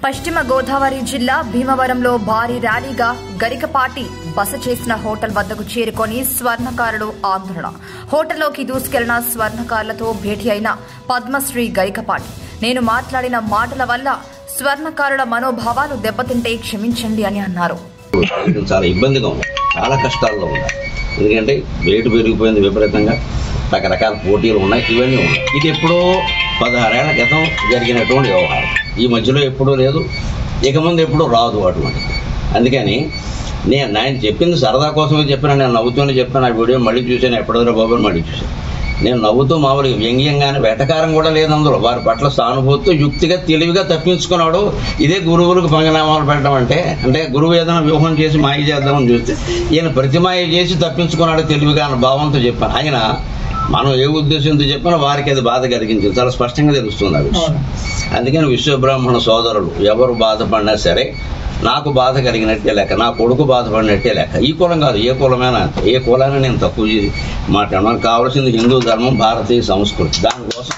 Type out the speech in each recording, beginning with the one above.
పశ్చిమ గోదావరి జిల్లా భీమవరంలో భారీ ర్యాలీగా గరికపాటి బస చేసిన హోటల్ వద్దకు చేరుకొని స్వర్ణకారుడు ఆందోళన హోటల్లోకి దూసుకెళ్లిన స్వర్ణకారులతో భేటీ అయిన పద్మశ్రీ గరికపాటి నేను మాట్లాడిన మాటల వల్ల స్వర్ణకారుల మనోభావాలు దెబ్బతింటే క్షమించండి అని అన్నారు ఇది చాలా ఇబ్బందిగా ఉంది చాలా కష్టాల్లో ఉంది ఎందుకంటే రేటు పెరిగిపోయింది విపరీతంగా రకరకాల పోటీలు ఉన్నాయి ఇవన్నీ ఉన్నాయి ఇది ఎప్పుడో పదహారేళ్ల క్రితం జరిగినటువంటి వ్యవహారం ఈ మధ్యలో ఎప్పుడూ లేదు ఇక ముందు ఎప్పుడూ రాదు అటువంటి అందుకని నేను ఆయన చెప్పింది సరదా కోసమే చెప్పిన నేను నవ్వుతూనే చెప్పాను ఆ వీడియో మళ్ళీ చూశాను ఎప్పటిదో బాబు అని మళ్ళీ చూశాను నేను నవ్వుతూ మామూలుగా వ్యంగ్యంగానే వెటకారం కూడా లేదు అందులో వారి పట్ల సానుభూతితో యుక్తిగా తెలివిగా తప్పించుకున్నాడు ఇదే గురువులకు పంగనామాలు పెట్టడం అంటే అంటే గురువు ఏదైనా వ్యూహం చేసి మాయ చేద్దామని చూస్తే ఈయన ప్రతిమాయ చేసి తప్పించుకున్నాడు తెలివిగా అన్న భావంతో చెప్పాను ఆయన మనం ఏ ఉద్దేశంతో చెప్పినా వారికి అది బాధ కలిగించింది చాలా స్పష్టంగా తెలుస్తుంది ఆ విషయం అందుకని విశ్వబ్రాహ్మణ సోదరులు ఎవరు బాధపడినా సరే నాకు బాధ కలిగినట్టే లెక్క నా కొడుకు బాధపడినట్టే లెక్క ఈ కులం కాదు ఏ కులమైనా అంతే. ఏ కులాన్ని నేను తక్కువ చేసి మాట్లాడను మనకు కావాల్సింది హిందూ ధర్మం భారతీయ సంస్కృతి దానికోసం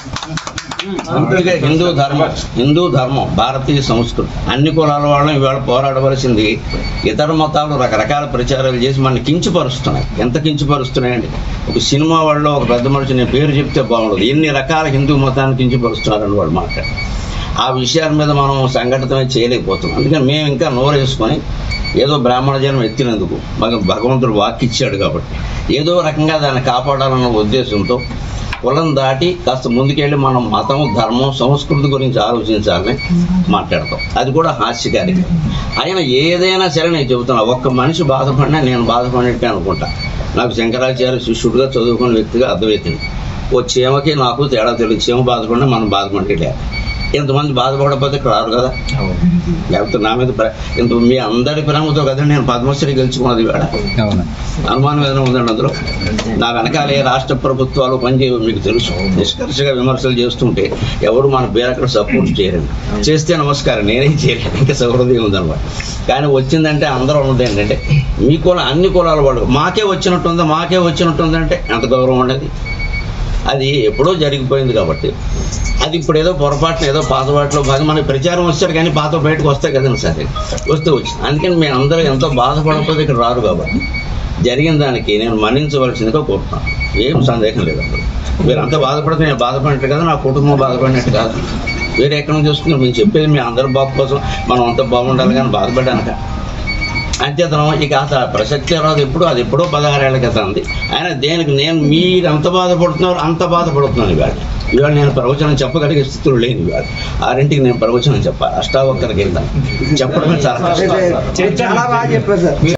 అందుకే హిందూ ధర్మం హిందూ ధర్మం భారతీయ సంస్కృతి అన్ని కులాల వాళ్ళని ఇవాళ పోరాడవలసింది ఇతర మతాలు రకరకాల ప్రచారాలు చేసి మన కించపరుస్తున్నాయి ఎంత కించపరుస్తున్నాయండి ఒక సినిమా వాళ్ళు ఒక పెద్ద మనిషి నేను పేరు చెప్తే బాగుండదు ఎన్ని రకాల హిందూ మతాన్ని కించపరుస్తున్నారని వాళ్ళు మాట్లాడారు ఆ విషయాల మీద మనం సంఘటితమే చేయలేకపోతున్నాం అందుకని మేము ఇంకా నోరేసుకొని ఏదో బ్రాహ్మణ జనం ఎత్తినందుకు మాకు భగవంతుడు వాక్ ఇచ్చాడు కాబట్టి ఏదో రకంగా దాన్ని కాపాడాలన్న ఉద్దేశంతో కులం దాటి కాస్త ముందుకెళ్ళి మనం మతం ధర్మం సంస్కృతి గురించి ఆలోచించాలని మాట్లాడతాం అది కూడా హాస్యకారిక ఆయన ఏదైనా సరే నేను చెబుతున్నా ఒక్క మనిషి బాధపడినా నేను బాధపడినట్టే అనుకుంటా నాకు శంకరాచార్య శిష్యుడిగా చదువుకున్న వ్యక్తిగా అర్థమవుతుంది ఓ చీమకి నాకు తేడా తెలియదు చీమ బాధపడినా మనం బాధపడితే ఇంతమంది బాధపడకపోతే ఇక్కడ రారు కదా లేకపోతే నా మీద ప్ర- ఇంత మీ అందరి ప్రేమతో కదా నేను పద్మశ్రీ గెలుచుకున్నది వేడ అవును అనుమానం ఏదైనా ఉందండి అందులో నా వెనకాల ఏ రాష్ట్ర ప్రభుత్వాలు పనిచేయవు మీకు తెలుసు నిష్కర్షగా విమర్శలు చేస్తుంటే ఎవరు మన పేరక్కడ సపోర్ట్ చేయరండి చేస్తే నమస్కారం నేనేం చేయలేను ఇంకా సౌహృదయం ఉందన్నమాట కానీ వచ్చిందంటే అందరూ ఉన్నది ఏంటంటే మీ కులం అన్ని కులాల వాళ్ళు మాకే వచ్చినట్టుందా మాకే వచ్చినట్టుందంటే ఎంత గౌరవం ఉండేది అది ఎప్పుడో జరిగిపోయింది కాబట్టి అది ఇప్పుడు ఏదో పొరపాటున ఏదో పాతబాటులో భాగం మనకి ప్రచారం వచ్చారు కానీ పాత బయటకు వస్తాయి కదండి సరే వస్తే వచ్చింది అందుకని మేము అందరూ ఎంతో బాధపడకపోతే ఇక్కడ రారు కాబట్టి జరిగిన దానికి నేను మన్నించవలసిందిగా కోరుతున్నాను ఏం సందేహం లేదు అందులో మీరు అంత బాధపడితే నేను బాధపడినట్టు కదా నా కుటుంబం బాధపడినట్టు కాదు వేరే ఎక్కడ నుంచి వస్తున్నారు మేము చెప్పేది మీ అందరి బాబు కోసం మనం అంత బాగుండాలి కానీ బాధపడ్డానక అంచేతనం ఇక అసలు ప్రసక్తి రాదు ఎప్పుడు అది ఎప్పుడో పదహారేళ్ల క్రితం ఉంది ఆయన దేనికి నేను మీరు ఎంత బాధపడుతున్నారు అంత బాధపడుతున్నాను ఇవాళ ఇవాళ నేను ప్రవచనం చెప్పగలిగే స్థితిలో లేని ఇవాళ ఆరింటికి నేను ప్రవచనం చెప్పాలి అష్టావక్కరికి వెళ్తాను చెప్పడమే చాలా కష్టం చాలా బాగా చెప్పారు సార్